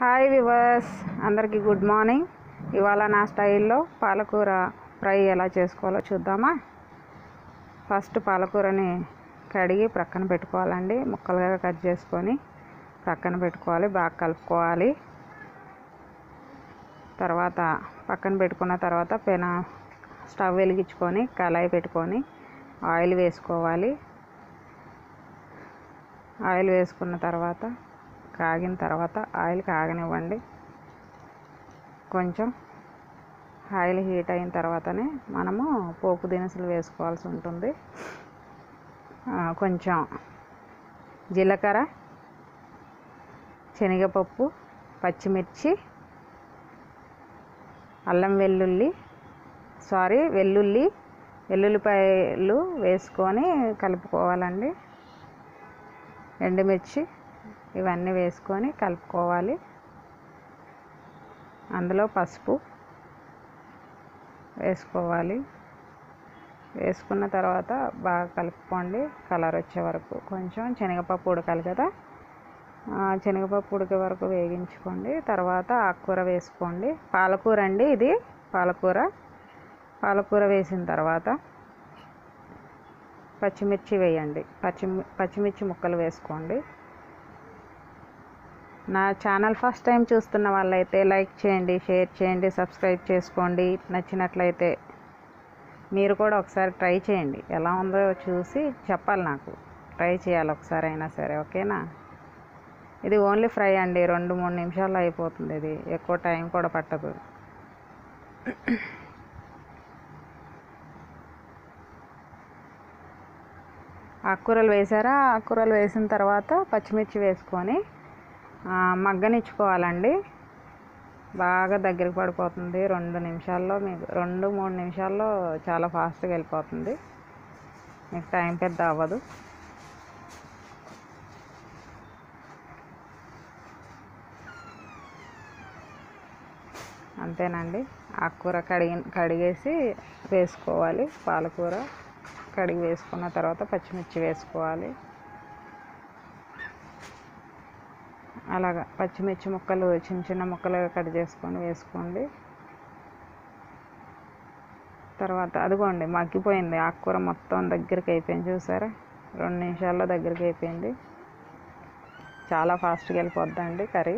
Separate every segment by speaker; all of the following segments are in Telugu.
Speaker 1: హాయ్ వివర్స్ అందరికీ గుడ్ మార్నింగ్ ఇవాళ నా స్టైల్లో పాలకూర ఫ్రై ఎలా చేసుకోవాలో చూద్దామా ఫస్ట్ పాలకూరని కడిగి ప్రక్కన పెట్టుకోవాలండి ముక్కలుగా కట్ చేసుకొని ప్రక్కన పెట్టుకోవాలి బాగా కలుపుకోవాలి తర్వాత పక్కన పెట్టుకున్న తర్వాత పెన స్టవ్ వెలిగించుకొని కళాయి పెట్టుకొని ఆయిల్ వేసుకోవాలి ఆయిల్ వేసుకున్న తర్వాత కాగిన తర్వాత ఆయిల్ కాగనివ్వండి కొంచెం ఆయిల్ హీట్ అయిన తర్వాతనే మనము పోపు దినుసులు వేసుకోవాల్సి ఉంటుంది ఆ, కొంచెం జీలకర్ర శనగపప్పు పచ్చిమిర్చి అల్లం వెల్లుల్లి సారీ వెల్లుల్లి వెల్లుల్లిపాయలు వేసుకొని కలుపుకోవాలండి ఎండుమిర్చి ఇవన్నీ వేసుకొని కలుపుకోవాలి అందులో పసుపు వేసుకోవాలి వేసుకున్న తర్వాత బాగా కలుపుకోండి కలర్ వచ్చే వరకు కొంచెం శనగపప్పు ఉడకాలి కదా ఆ, శనగపప్పు ఉడికే వరకు వేగించుకోండి తర్వాత ఆకుకూర వేసుకోండి పాలకూర అండి ఇది పాలకూర పాలకూర వేసిన తర్వాత పచ్చిమిర్చి వేయండి పచ్చి పచ్చిమిర్చి ముక్కలు వేసుకోండి నా ఛానల్ ఫస్ట్ టైం చూస్తున్న వాళ్ళైతే లైక్ చేయండి షేర్ చేయండి సబ్స్క్రైబ్ చేసుకోండి నచ్చినట్లయితే మీరు కూడా ఒకసారి ట్రై చేయండి ఎలా ఉందో చూసి చెప్పాలి నాకు ట్రై చేయాలి ఒకసారి అయినా సరే ఓకేనా ఇది ఓన్లీ ఫ్రై అండి రెండు మూడు నిమిషాల్లో అయిపోతుంది ఇది ఎక్కువ టైం కూడా పట్టదు ఆకుకూరలు వేసారా ఆకుకూరలు వేసిన తర్వాత పచ్చిమిర్చి వేసుకొని ఆ, మగ్గనిచ్చుకోవాలండి బాగా దగ్గరికి పడిపోతుంది రెండు నిమిషాల్లో మీకు రెండు మూడు నిమిషాల్లో చాలా ఫాస్ట్గా వెళ్ళిపోతుంది మీకు టైం పెద్ద అవ్వదు అంతేనండి ఆకుకూర కడిగి కడిగేసి వేసుకోవాలి పాలకూర కడిగి వేసుకున్న తర్వాత పచ్చిమిర్చి వేసుకోవాలి అలాగా పచ్చిమిర్చి ముక్కలు చిన్న చిన్న ముక్కలుగా కట్ చేసుకొని వేసుకోండి తర్వాత అదిగోండి మగ్గిపోయింది ఆకుకూర మొత్తం దగ్గరికి అయిపోయింది చూసారా రెండు నిమిషాల్లో దగ్గరికి అయిపోయింది చాలా ఫాస్ట్గా వెళ్ళిపోద్దండి కర్రీ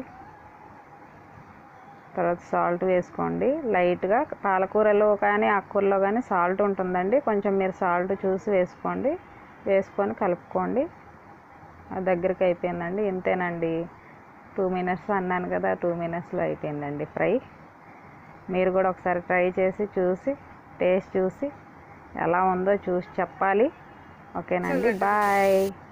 Speaker 1: తర్వాత సాల్ట్ వేసుకోండి లైట్గా పాలకూరలో కానీ ఆకుకూరలో కానీ సాల్ట్ ఉంటుందండి కొంచెం మీరు సాల్ట్ చూసి వేసుకోండి వేసుకొని కలుపుకోండి అది దగ్గరికి అయిపోయిందండి ఇంతేనండి టూ మినిట్స్ అన్నాను కదా టూ మినిట్స్లో అయిపోయిందండి ఫ్రై మీరు కూడా ఒకసారి ట్రై చేసి చూసి టేస్ట్ చూసి ఎలా ఉందో చూసి చెప్పాలి ఓకేనండి బాయ్